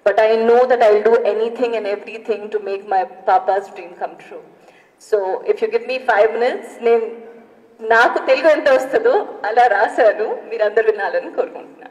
but I know that I'll do anything and everything to make my papa's dream come true. So if you give me five minutes, నేను నాకు తెలుగు ఎంత వస్తుందో అలా రాశాను మీరందరూ వినాలని కోరుకుంటున్నాను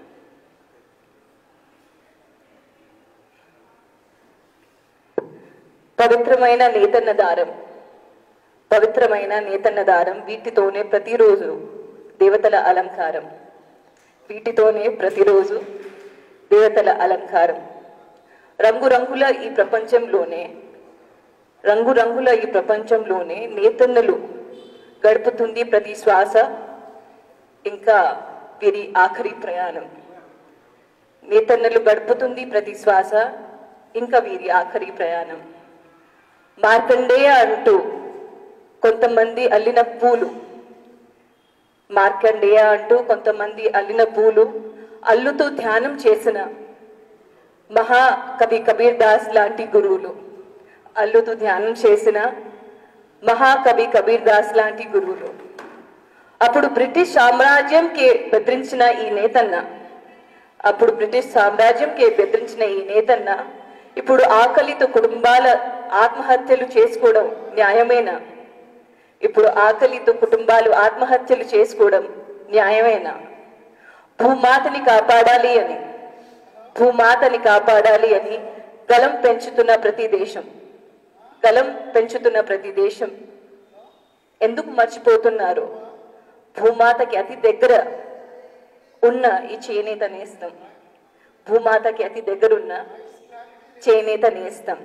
పవిత్రమైన నేతన్న దారం పవిత్రమైన నేతన్న దారం వీటితోనే ప్రతిరోజు దేవతల అలంకారం వీటితోనే ప్రతిరోజు దేవతల అలంకారం రంగురంగుల ఈ ప్రపంచంలోనే రంగురంగుల ఈ ప్రపంచంలోనే నేతన్నలు గడుపుతుంది ప్రతి శ్వాస ఇంకా వీరి ఆఖరి ప్రయాణం నేతన్నలు గడుపుతుంది ప్రతి శ్వాస ఇంకా వీరి ఆఖరి ప్రయాణం మార్కండేయ అంటూ కొంతమంది అల్లిన పూలు మార్కండేయ అంటూ కొంతమంది అల్లిన పూలు అల్లుతూ ధ్యానం చేసిన మహాకవి కబీర్ దాస్ లాంటి గురువులు అల్లుతూ ధ్యానం చేసిన మహాకవి కబీర్ దాస్ లాంటి గురువులు అప్పుడు బ్రిటిష్ సామ్రాజ్యంకి బెదిరించిన ఈ నేతన్న అప్పుడు బ్రిటిష్ సామ్రాజ్యంకి బెదిరించిన ఈ నేతన్న ఇప్పుడు ఆకలితో కుటుంబాల ఆత్మహత్యలు చేసుకోవడం న్యాయమేనా ఇప్పుడు ఆకలితో కుటుంబాలు ఆత్మహత్యలు చేసుకోవడం న్యాయమేనా భూమాతని కాపాడాలి అని భూమాతని కాపాడాలి అని గలం పెంచుతున్న ప్రతి దేశం గలం పెంచుతున్న ప్రతి దేశం ఎందుకు మర్చిపోతున్నారు భూమాతకి అతి దగ్గర ఉన్న ఈ చేనేత నేస్తం భూమాతకి అతి దగ్గరున్న చేనేత నేస్తం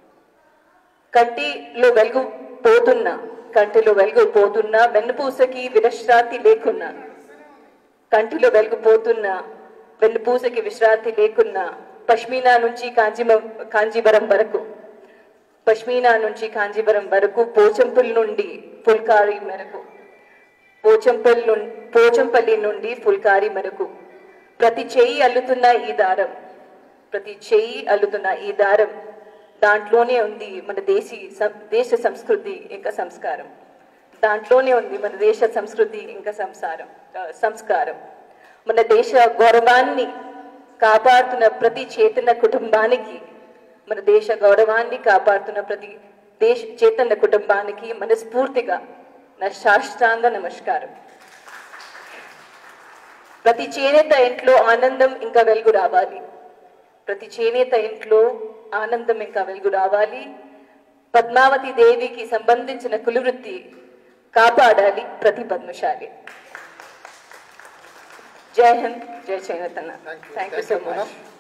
కంటిలో వెలుగు పోతున్నా కంటిలో వెలుగు పోతున్నా వెన్నుపూసకి విశ్రాంతి లేకున్నా కంటిలో వెలుగు పోతున్నా వెన్నుపూసకి విశ్రాంతి లేకున్నా పష్మీనా నుంచి కాంజీమ కాంజీవరం వరకు పష్మీనా నుంచి కాంజీవరం వరకు పోచంపల్లి నుండి ఫుల్కారీ మేరకు పోచంపల్లి నుండి పోచంపల్లి నుండి ఫుల్కారీ మేరకు ప్రతి చెయ్యి అల్లుతున్న ఈ దారం ప్రతి చెయ్యి అల్లుతున్న ఈ దారం దాంట్లోనే ఉంది మన దేశీ సం- దేశ సంస్కృతి ఇంకా సంస్కారం దాంట్లోనే ఉంది మన దేశ సంస్కృతి ఇంకా సంసారం ఆ, సంస్కారం మన దేశ గౌరవాన్ని కాపాడుతున్న ప్రతి చేతన కుటుంబానికి మన దేశ గౌరవాన్ని కాపాడుతున్న ప్రతి దేశ చైతన్య కుటుంబానికి మనస్ఫూర్తిగా నా సాష్టాంగ నమస్కారం ప్రతి చేనేత ఇంట్లో ఆనందం ఇంకా వెలుగు రావాలి ప్రతి చేనేత ఇంట్లో ఆనందం ఇంకా వెలుగు రావాలి పద్మావతి దేవికి సంబంధించిన కులవృత్తి కాపాడాలి ప్రతి పద్మశాలి జై హింద్ జై చేనేతన్న థ్యాంక్ యూ సో మచ్